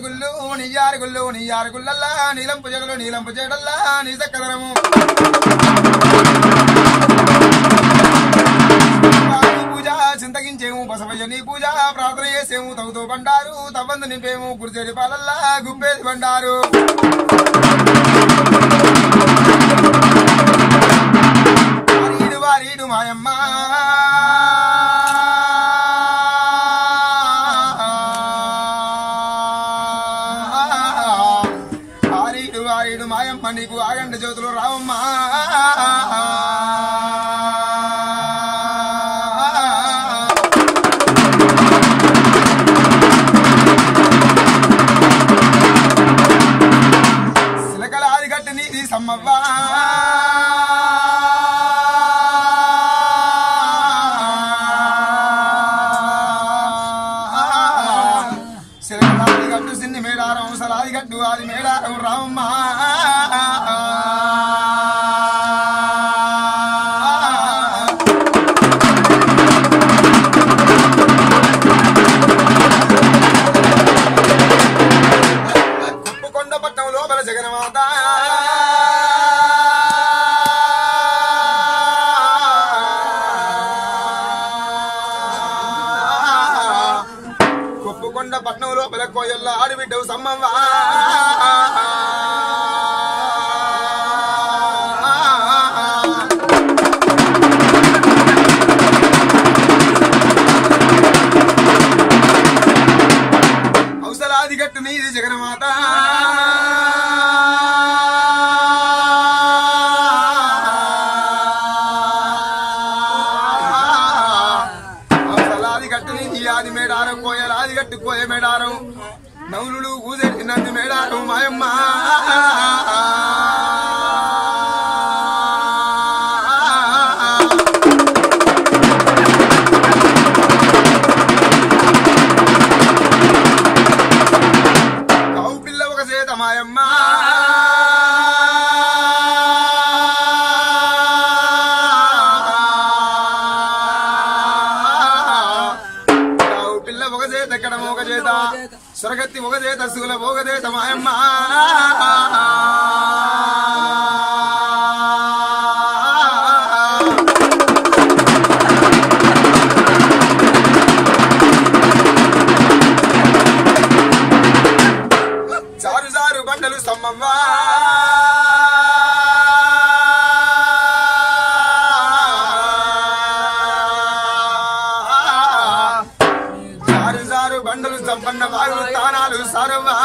గుళ్ళు నియ్యారు గుళ్ళు నియ్యారు గుళ్ళల్లా నీలంపు జగలు నీలంపు జగడల్లా నీ చక్కదనము నీ పూజ చింతగించేము బసవయ్య నీ పూజ ప్రార్థన చేసేము తవ్వుతూ బండారు తవ్వందు నింపేము గుడిచేడి పాలల్లా గుప్పేది బండారు వారీడు వారీడు మాయమ్మ వారీడు వారీడు మాయమ్మ నీకు ఆగండ జ్యోతులు రావమ్మా సిలకల ఆదిగట్ట నీది సమ్మవ్వా సిలకల ఆదిగట్టు సిన్ని మేడారం సలాదిగట్టు ఆది మేడారం రామమ్మ కుప్పకొండ పట్టణం లోపల జగన్మాత కుప్పకొండ పట్నం లోపల కోయల్ల ఆడిబిడ్డవు సమ్మవ్వ అవసరాది గట్టు నీది జగన్మాత అవసరాది గట్టు నీది ఆది మేడారం కోయలాది గట్టు కోయ మేడారం నౌలులు ఊదెట్టి నంది మేడారం మాయమ్మ కావు పిల్ల ఒక చేత మాయమ్మ కావు పిల్ల ఒక చేత ఎక్కడ ఒక చేత సొరగత్తి ఒక చేత శూల ఒక చేత మాయమ్మ జారు జారు బండలు సమ్మవ్వా జారు జారు బండలు సంపన్న వారు తానాలు సరవా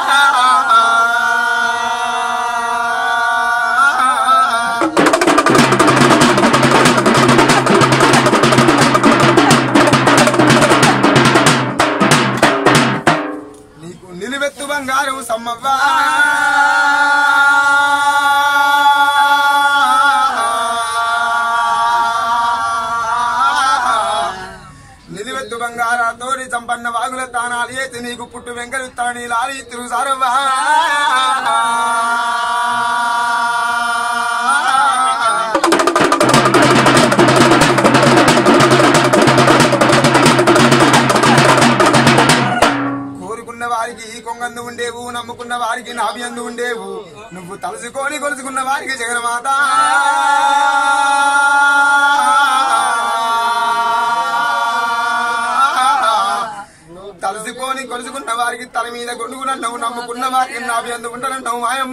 నీకు నిలువెత్తు బంగారం సమ్మవ్వా నిలువెత్తు బంగారా తోడి సంపన్న వాగుల తానాలు ఏతి నీకు పుట్టు వెంకలు తాని లాలి తిరు సరవా కోరుకున్న వారికి కొంగందు ఉండేవు నమ్ముకున్న వారికి నాభ్యందు ఉండేవు నువ్వు తలుసుకొని కొలుసుకున్న వారికి జగన్మాత నువ్వు తలుసుకొని కొలుసుకున్న వారికి తల మీద గొడుగునన్నావు నమ్ముకున్న వారికి నాభ్యందు ఉండనంటావు మాయమ్మ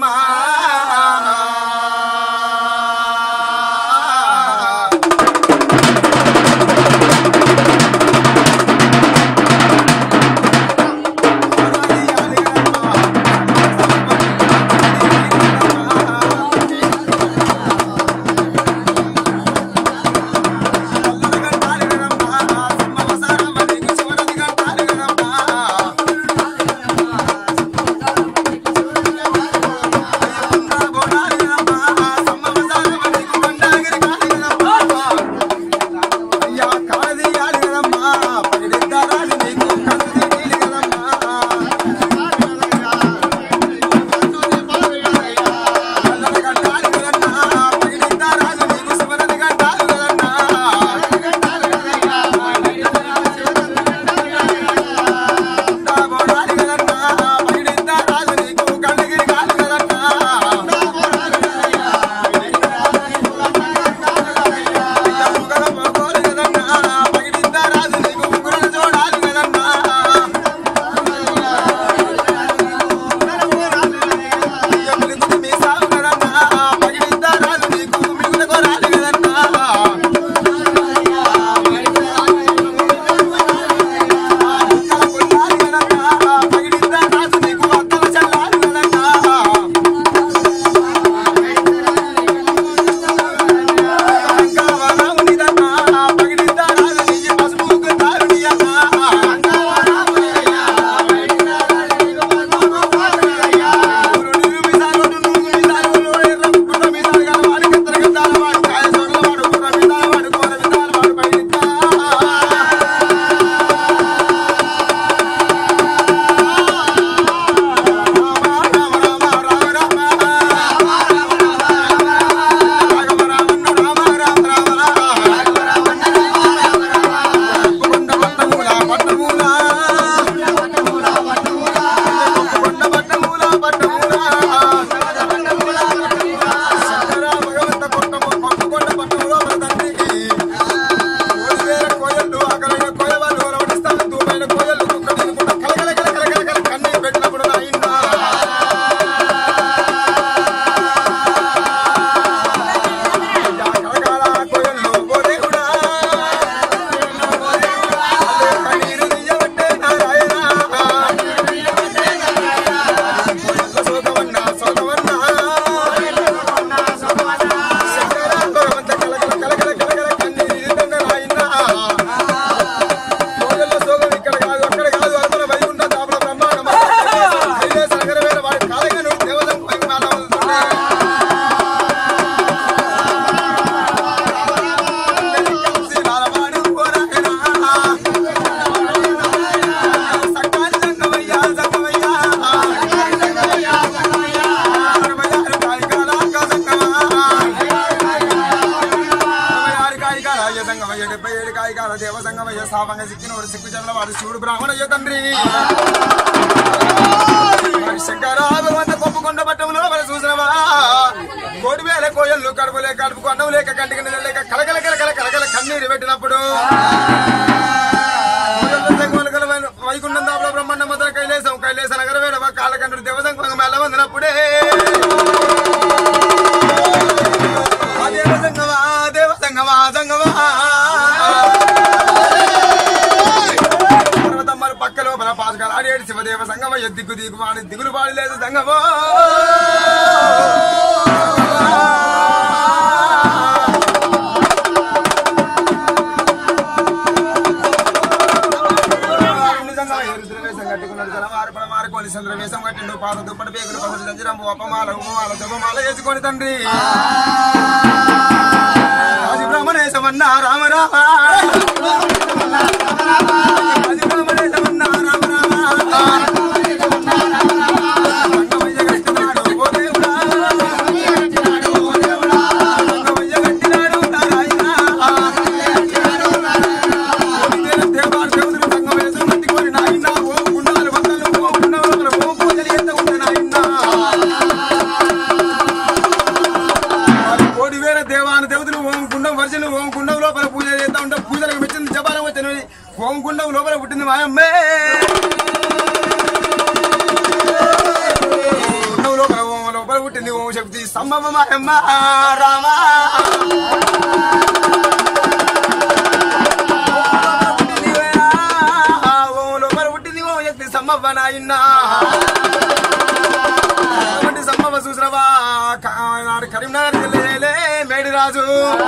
బోనాలు నార దేవ సంగమయ్య సాపంగా సిక్కినోడు సిక్కు చంద్ర వాడు శివుడు బ్రాహ్మణయ్య తండ్రి మరి శంకర భగవంత కొప్పుకొండ పట్టంలో మరి చూసినవా కోటి వేల కోయళ్ళు కడుపు లేక కడుపు అన్నం లేక కంటికి నీళ్ళు లేక కలకల కలకల కలకల కన్నీరు పెట్టినప్పుడు వైకుంఠం దాపుల బ్రహ్మాండ మొదల కైలేసం కైలేస నగర వేడవ కాలకండ్రుడు దేవసంగ మెల్ల వందినప్పుడే ఆ దేవసంగమా దేవసంగమా సంగమా పర్వతమ్మలు పక్క లోపల పాసుకాలు ఆడేడు శివదేవ సంగమ ఎద్దిగు దిగు వాడి దిగులు పాడి లేదు సంగమో నిజంగా ఎరుద్ర వేషం కట్టుకున్నాడు జలమారు పడమారు కోలి చంద్ర వేషం కట్టిండు పాత దుప్పటి పేగులు పసరు సంజరంబు అపమాల ఉపమాల జపమాల వేసుకొని తండ్రి రాజు బ్రహ్మణేశమన్న రామ రామ రాజు బ్రహ్మణేశమన్న రామ రామ రంగమయ్య కట్టినాడు ఓ దేవుడా. రంగమయ్య కట్టినాడు నారాయణ. దేవాలు దేవుడు సంగం వేసుకు పట్టుకొని నాయనా ఓ గుండాలు వందలు ఓ గుండాలు ఓ పూజలు ఎంత ఉంటే నాయనా కోడి వేల దేవాను దేవతలు ఓం గుండం వర్షలు ఓం గుండం లోపల పూజ చేస్తా ఉంటాం పూజలకు మెచ్చింది జపాలం వచ్చిన ఓం గుండం లోపల పుట్టింది మాయమ్మే గుండం లోపల ఓం లోపల పుట్టింది ఓం శక్తి సంభవ మాయమ్మ రామా ఓం లోపల పుట్టింది ఓం శక్తి సంభవ నాయన్నా అటువంటి సంభవ చూసినవా క- నాడు కరీంనగర్ జిల్లాలే మేడిరాజు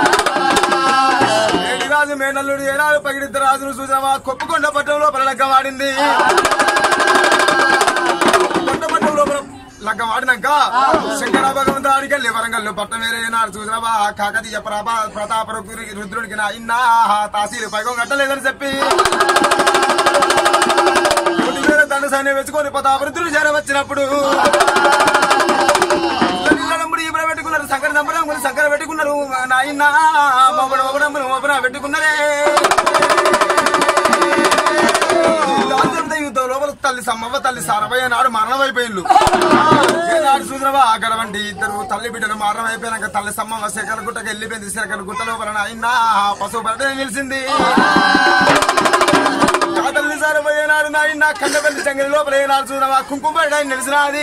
మేడిరాజు మేనల్లుడు ఏనాడు పగిడిద్ద రాజును చూసినవా కొప్పుకొండ పట్టణంలో లగ్గ వాడింది కొండ పట్టణం లోపల లగ్గ వాడినాక శంకర భగవంత ఆడికెళ్ళి వరంగల్ పట్టం వేరే నాడు చూసినవా కాకతీయ ప్రభా ప్రతాప రుద్రుడికి రుద్రుడికి నా ఇన్నా తాసీలు పైకం కట్టలేదని చెప్పి కోటి వేల దండ సైన్యం వెచ్చుకొని ప్రతాపరుద్రుడు చేరవచ్చినప్పుడు నిల్లడంబుడు ఈపున పెట్టుకున్నారు సంకర దంపడం సంకర పెట్టుకున్నారు నాయన మొబడ మొబడమ్మను మొబడ పెట్టుకున్నారే దాంతో యుద్ధం లోపల తల్లి సమ్మవ్వ తల్లి సారభయ్య నాడు మరణం అయిపోయిండు నాడు చూసినవా అక్కడ వంటి ఇద్దరు తల్లి బిడ్డలు మరణం అయిపోయినాక తల్లి సమ్మవ్వ శేఖర గుట్టకి వెళ్ళిపోయింది శేఖర గుట్ట లోపల నాయన పశువు పడటం నిలిచింది కాతల్ని సారభయ్య నాడు నాయన కండపల్లి చంగలి లోపల ఏనాడు చూసినవా కుంకుమ పడటం నిలిచినది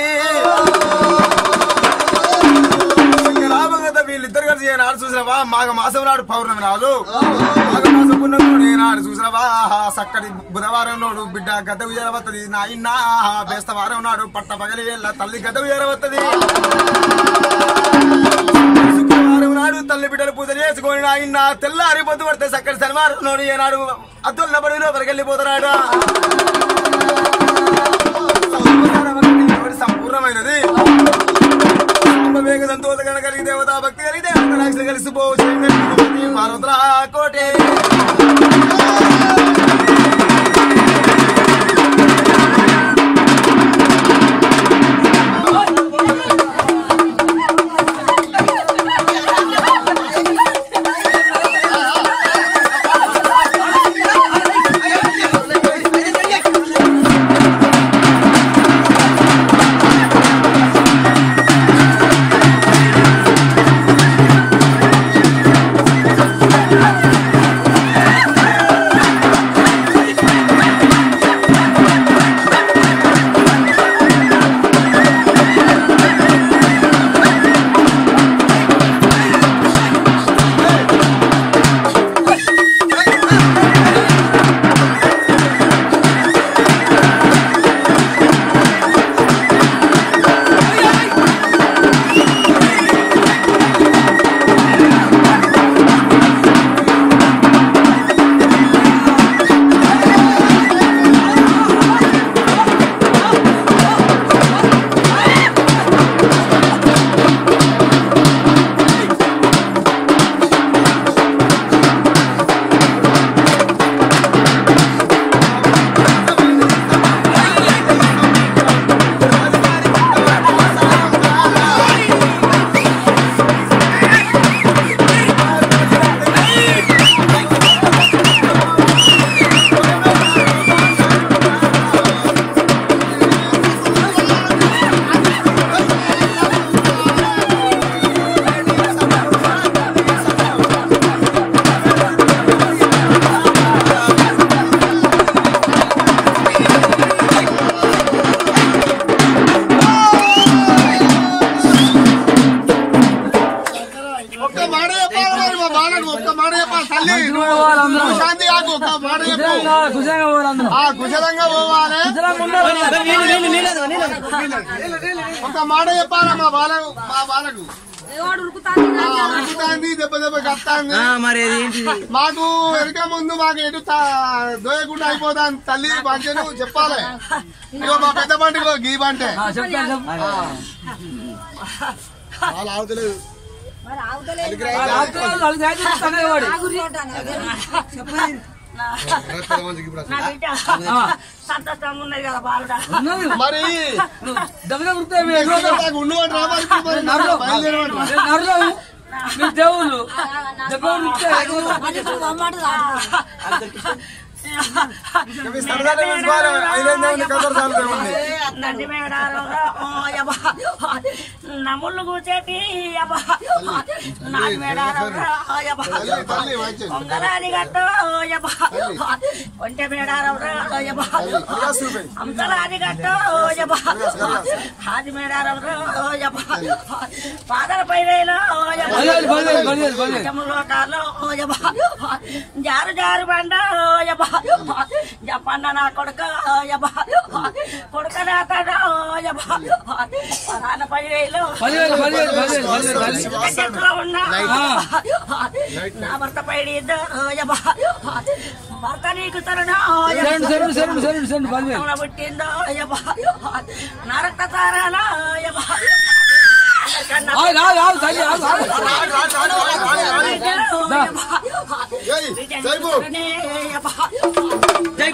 లాభంగా వీళ్ళిద్దరు కలిసి ఏనాడు చూసినవా మాఘ మాసం నాడు పౌర్ణమి నాడు మాఘ మాసం పున్నమి ఏనాడు చూసినవా సక్కడి బుధవారం నాడు బిడ్డ గద్ద ఉయరవత్తది నాయన బేస్తవారం నాడు పట్ట పగలి వేళ్ళ తల్లి గద్ద ఉయరవత్తది శుక్రవారం నాడు తల్లి బిడ్డలు పూజ చేసుకొని నాయన తెల్లారి పొద్దు పడితే సక్కడి శనివారం నాడు ఏనాడు అద్దుల బడి లోపలికి వెళ్ళిపోతున్నాడు సంపూర్ణమైనది వేగ సంతోషగణ కలిగి దేవతా భక్తి కలిగి దేవత కలిసిపో పార్వతరా కోటే ఆ ఒక్క మాట చెప్పాలి మరి మా బాలకు ఒక్క మాట చెప్పాలి తల్లి మంచిగా పోవాలి అందరూ. నువ్వు శాంతి కాకు ఒక్క మాట చెప్పు కుశలంగా కుశలంగా పోవాలి అందరూ ఆ కుశలంగా పోవాలి కుశలంగా ఉండాలి ఒక మాట చెప్పాలా మా బాలకు మా బాలకు ఎవడు ఉరుకుతాడు ఆ, ఉరుకుతాంది దెబ్బ దెబ్బ కత్తాంది మరి అది ఏంటిది మాకు వెనక ముందు మాకు ఎటు తా- దోయకుండా అయిపోతాను తల్లి పంచను చెప్పాలి ఇగో మా పెద్ద బండి ఇగో గీ బంటే ఆ, చెప్తాను చెప్పు వాళ్ళు ఆగుతలేదు మరి ఆగుతలే ఆ, రాత్రి వాళ్ళు నాలుగు ఐదు ఇస్తానే వాడు. నా బిడ్డ ఆ, సంతోషంగా ఉన్నది కదా బాలుడా ఉన్నది. మరి నువ్వు దెబ్బగా కుడితే మీరు ఎన్నో నాకు ఉన్నవాడు రావాలి మరి నరులు. బయలుదేరమంటారా? నేను నరులు. మీరు దేవుళ్ళు దెబ్బ కుడితే మీ సరదాగా చూసుకోవాలి ఐదైదు ఉంది కదర్ చాలు ఏముంది నంది మేడారంలో యబ్బా నమ్ముళ్ళు కూర్చేటి యబ్బా నాది మేడారంలో యబ్బా తల్లి తల్లి మంచిది ఉంగరాని గట్టు యబ్బా ఒంటె మేడారంలో యబ్బా అంతరాది గట్టు యబ్బా ఆది మేడారంలో యబ్బా పాదల పైవేలో బలియాలి, బలియాలి, బలియాలి, బలియాలి. లోకాల్లో యబ్బా జారు జారు బండ యబ్బా జపన్న నా కొడుక యబ్బా కొడుక నా తడ యబ్బా పదాన పైవేలు పదివేలు పదివేలు పదివేలు పదివేలు పదివేలు చెట్లో ఉన్నా ఆ. నా భర్త పైడి భర్త నీకు తరుణ సెరండు సెరండు సెరండు సెరండు సెరండు పదివేలు పుట్టిందో నా రక్త తారాల ఆగు ఆగు ఆగు తల్లి ఆగు ఆగు దా. ఏయ్, సైబు. జై.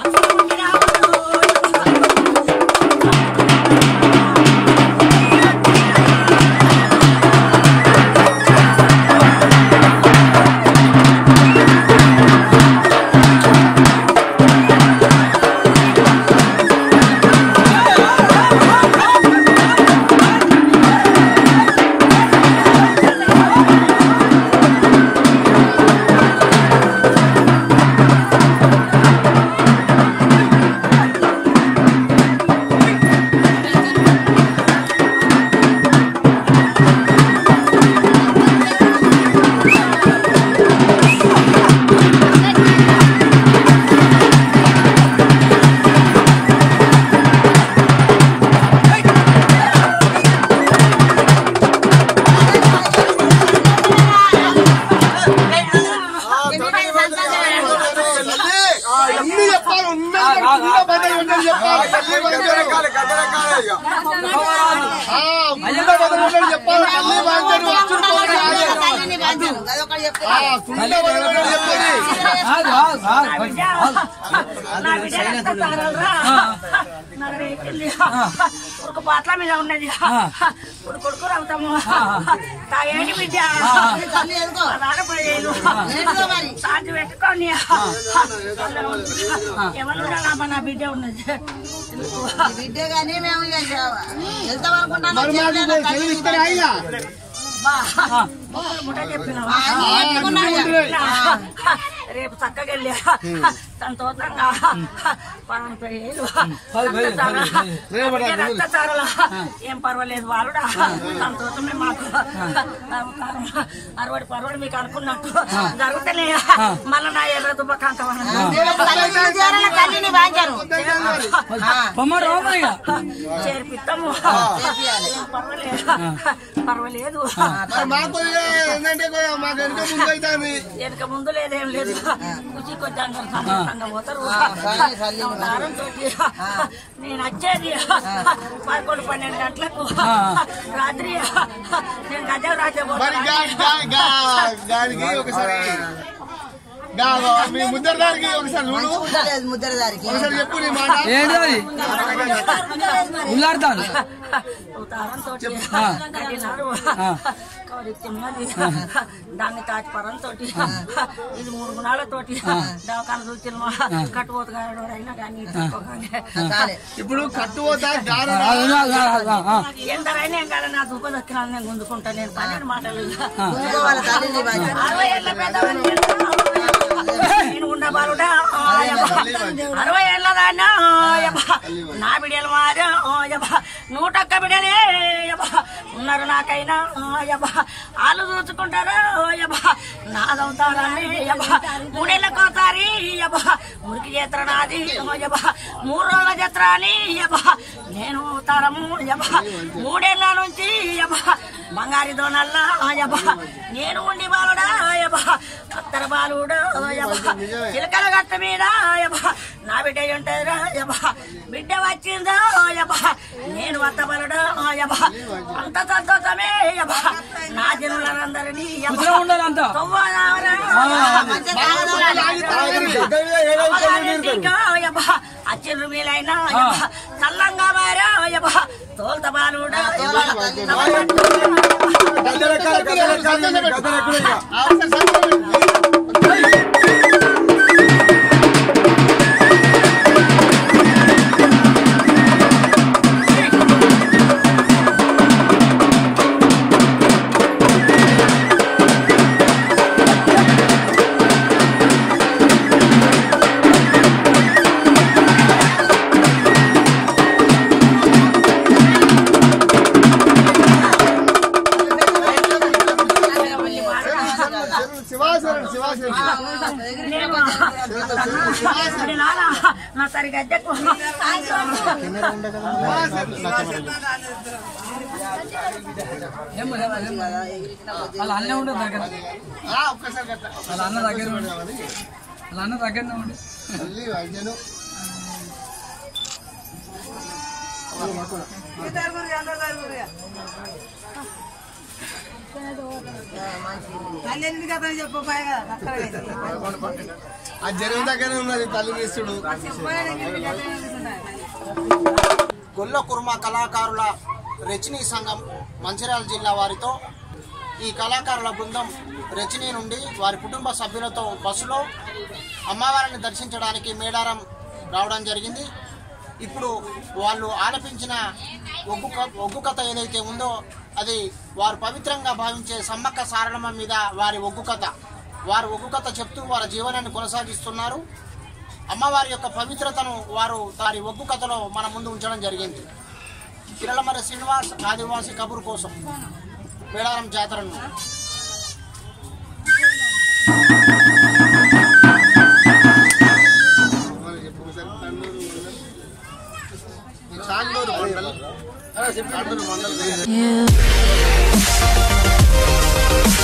తల్లి, అన్ని చెప్పాలి ఉన్నది ఉన్న బండి ఉన్నది చెప్పాలి తల్లి మంచిది. గద్దెలెక్కాలి ఇక ఆ, ఉన్న బండి ఉన్నది చెప్పాలి తల్లి మంచిది వచ్చుడు పోనీ ఆగే. ఆ, ఉన్న బండి ఉన్నది చెప్పాలి ఆగు ఆగు ఆగు ఉడుకు పాట్ల మీద ఉన్నది ఉడుకు కొడుకు అవుతాము తాగేటి బిడ్డ రాడపోయేది సాధ్య పెట్టుకొని ఎవరు నా బిడ్డ ఉన్నది బిడ్డ కానీ మేము ఇక వెళ్తాం అనుకుంటాను మరి మాకు చదివి ఇస్తారా ఇక? ముఠ చెప్పిన రేపు చక్కగా వెళ్ళి సంతోషంగా పనులు పేరు పది, పది, పది, పది. రక్తచారల ఏం పర్వాలేదు వాడుడా సంతోషమే మాకు అరవడి పర్వడి మీకు అనుకున్నట్టు జరుగుతలే మళ్ళా నా ఎర్ర దుబ్బ కాంతవనం తల్లిని వాంచారు పొమ్మడు రామయ్య చేర్పిస్తాము ఏం పర్వాలేదు పర్వాలేదు మరి మాకు ఇక ఏంటంటే కొద్దిగా మాకు వెనుక ముందు అవుతుంది వెనక ముందు లేదేం లేదు కుచి కొంచెం సంతోషంగా పోతారు దారంతో నేను వచ్చేది పదకొండు పన్నెండు గంటలకు రాత్రి నేను గజం రాజే మరి గా- గా- గా- దానికి ఒకసారి గా- మీ ముద్దరు దానికి ఒకసారి చూడు ముద్దరదారికి ఒకసారి చెప్పు నీ మాట ఏంటి అది ఉల్లాడతాను ఉతారంతో ఆ. కట్టినారు ఆ. కవరి తిన్నది దాన్ని తాచి పరంతో ఇది మూడు గుణాలతోటి దవాఖాన చూచిన కట్టుబోతు గారు అయినా కానీ తక్కువగానే. ఇప్పుడు కట్టుపోతా గార ఆగు, ఆగు, ఆగు, ఆగు, ఆగు. ఎంతరైనా ఏం కాదు నా దుబ్బ దక్కిన నేను గుంజుకుంటా నేను పన్నెండు మాటలు వాళ్ళ తల్లిని వాంచారు అరవై ఏళ్ళ పెద్దవాడిని నేను ఉన్న బాలుడా అరవై ఏళ్ళ దాన్నా నా బిడ్డలు మారా నూటొక్క బిడ్డలే ఉన్నారు నాకైనా యబ్బా వాళ్ళు చూసుకుంటారా యబ్బా నాదవుతారని యబ్బా మూడేళ్ళకోసారి యబ్బా మురికి చేత్ర నాది యబ్బా మూడు రోజుల చేత్ర అని యబ్బా నేను తరము యబ్బా మూడేళ్ల నుంచి యబ్బా బంగారి దోనల్లా యబ్బా నేను ఉండి బాలుడా యబ్బా అత్తర బాలుడా యబ్బా చిలకల గట్ట మీద యబ్బా నా బిడ్డ ఉంటుందిరా యబ్బా బిడ్డ వచ్చిందా యబ్బా నేను వత్త బాలుడా యబ్బా అంత సంతోషమే యబ్బా నా జనులందరినీ యబ్బా ఉండాలి అంతా తొవ్వదావరా అచ్చిర్రు మీలైనా చల్లంగా మారా తోల్త బాలుడా గద్దెలెక్కాలి, గద్దెలెక్కాలి, గద్దెలెక్కుడు ఇక. ఆ, ఒకసారి సంతకం పెట్టు. శివాసనం శివాసనం నా సరిగా ఏం మరి, ఏం మరి, ఏం మరి. వాళ్ళ అన్న ఉండదు దగ్గర ఆ, ఒక్కసారి గట్ల. వాళ్ళ అన్న దగ్గర ఉండు వాళ్ళ అన్న దగ్గరనే ఉండు మళ్ళీ వైద్యులు. ఆ జనం దగ్గర ఉన్నది తల్లి వేస్తుడు గొల్ల కుర్మ కళాకారుల రచనీ సంఘం మంచిర్యాల జిల్లా వారితో ఈ కళాకారుల బృందం రచనీ నుండి వారి కుటుంబ సభ్యులతో బస్సులో అమ్మవారిని దర్శించడానికి మేడారం రావడం జరిగింది ఇప్పుడు వాళ్ళు ఆలపించిన ఒగ్గు క- ఒగ్గు కథ ఏదైతే ఉందో అది వారు పవిత్రంగా భావించే సమ్మక్క సారళమ్మ మీద వారి ఒగ్గు కథ వారు ఒగ్గు కథ చెప్తూ వారి జీవనాన్ని కొనసాగిస్తున్నారు అమ్మవారి యొక్క పవిత్రతను వారు వారి ఒగ్గు కథలో మన ముందు ఉంచడం జరిగింది కిరళమర్రి శ్రీనివాస్ ఆదివాసి కబుర్ కోసం మేడారం జాతరను మరి చెప్పు ఒకసారి తండ్రి చాందూరు మండలం చాందూరు మండలం